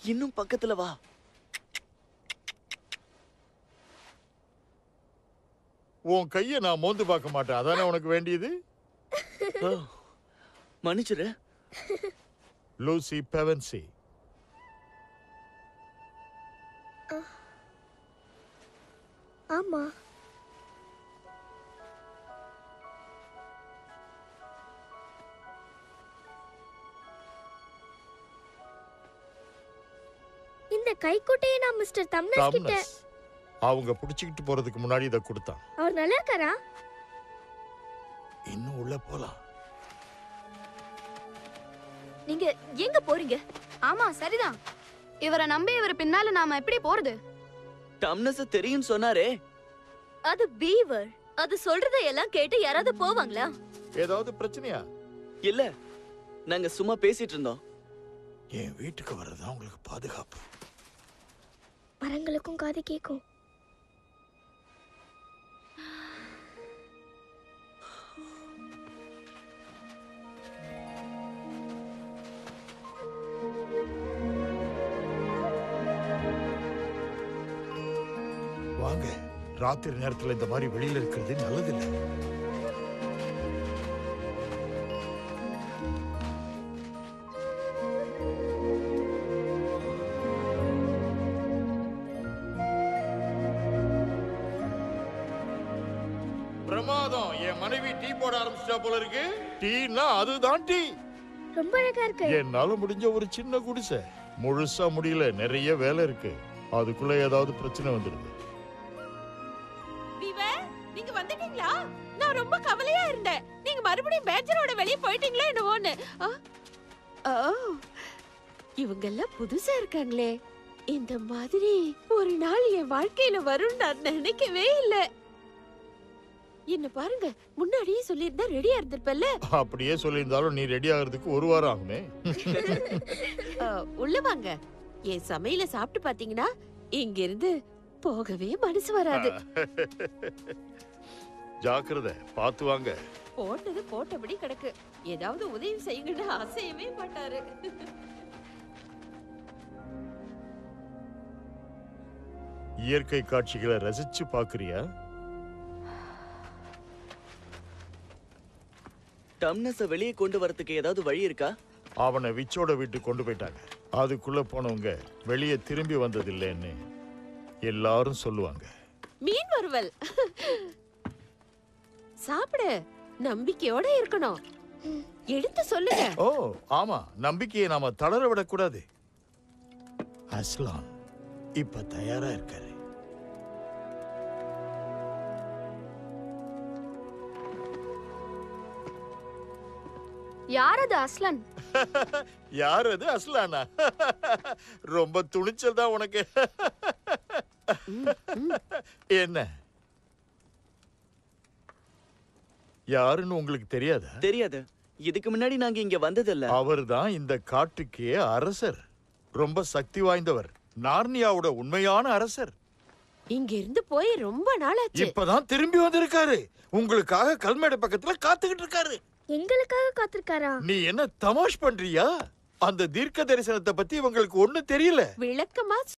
இன்னும் பக்கத்துல வா உன் கைய நான் மோந்து பார்க்க மாட்டேன் அதானே உனக்கு வேண்டியது ஓ, மன்னிச்சிரு லூசி பெவன்சி ஆமா இந்த கைக்குட்டையை நான் மிஸ்டர் தம்னஸ் கிட்ட தம்னஸ் அவங்க புடிச்சுக்கிட்டு போறதுக்கு முன்னாடி இதை கொடுத்தான் அவர் நல்லா இருக்காரா இன்னும் உள்ள போலாம் நீங்க எங்க போறீங்க ஆமா சரிதான் இவரை நம்பி இவர் பின்னால நாம எப்படி போறது டம்னஸ் தெரியும் சொன்னாரே அது பீவர் அது சொல்றதை எல்லாம் கேட்டு யாராவது போவாங்களா ஏதாவது பிரச்சனையா இல்ல நாங்க சும்மா பேசிட்டு இருந்தோம் என் வீட்டுக்கு வர்றதா உங்களுக்கு பாதுகாப்பு மரங்களுக்கும் காது கேட்கும் வாங்க ராத்திரி நேரத்துல இந்த மாதிரி வெளியில இருக்கிறது நல்லதில்லை பிரமாதம் என் மனைவி டீ போட ஆரம்பிச்சிட்டா போல இருக்கு டீனா அதுதான் டீ ரொம்ப அழகா இருக்கு என்னால முடிஞ்ச ஒரு சின்ன குடிசை முழுசா முடியல நிறைய வேலை இருக்கு அதுக்குள்ள ஏதாவது பிரச்சனை வந்துடுது பீவர் நீங்க வந்துட்டீங்களா நான் ரொம்ப கவலையா இருந்தேன் நீங்க மறுபடியும் பேச்சரோட வெளிய போயிட்டீங்களா என்னவோன்னு ஆ? ஓ இவங்க எல்லாம் புதுசா இருக்காங்களே இந்த மாதிரி ஒரு நாள் என் வாழ்க்கையில வரும் நான் நினைக்கவே இல்ல என்ன பாருங்க முன்னாடியே சொல்லியிருந்தா ரெடியா இருந்திருப்பல்ல அப்படியே சொல்லியிருந்தாலும் நீ ரெடி ஆகிறதுக்கு ஒரு வாரம் ஆகுமே ஆ, உள்ள வாங்க என் சமையல சாப்பிட்டு பாத்தீங்கன்னா இங்க இருந்து போகவே மனசு வராது ஜாக்கிரதை பார்த்து வாங்க போட்டது போட்டபடி கிடக்கு ஏதாவது உதவி செய்யுங்கன்னு அசையவே மாட்டாரு இயற்கை காட்சிகளை ரசிச்சு பாக்குறியா டம்னஸ வெளியே கொண்டு வரதுக்கு ஏதாவது வழி இருக்கா அவனை விச்சோட வீட்டுக்கு கொண்டு போயிட்டாங்க அதுக்குள்ள போனவங்க வெளியே திரும்பி வந்ததில்லைன்னு எல்லாரும் சொல்லுவாங்க மீன் வறுவல் சாப்பிடு நம்பிக்கையோட இருக்கணும் எடுத்து சொல்லுங்க ஓ ஆமா நம்பிக்கையை நாம தளர விடக்கூடாது அஸ்லான் இப்ப தயாரா இருக்காரு யார் அது அஸ்லன் யார் அது அஸ்லானா ரொம்ப துணிச்சல் தான் உனக்கு என்ன யாருன்னு உங்களுக்கு தெரியாதா தெரியாது இதுக்கு முன்னாடி நாங்க இங்க வந்ததில்ல அவர்தான் இந்த காட்டுக்கே அரசர் ரொம்ப சக்தி வாய்ந்தவர் நார்னியாவோட உண்மையான அரசர் இங்க இருந்து போய் ரொம்ப நாளாச்சு இப்பதான் திரும்பி வந்திருக்காரு உங்களுக்காக கல்மேடு பக்கத்துல காத்துக்கிட்டு இருக்காரு எங்களுக்காக காத்திருக்காரா நீ என்ன தமாஷ் பண்றியா அந்த தீர்க்க தரிசனத்தை பத்தி இவங்களுக்கு ஒண்ணு தெரியல விளக்கமா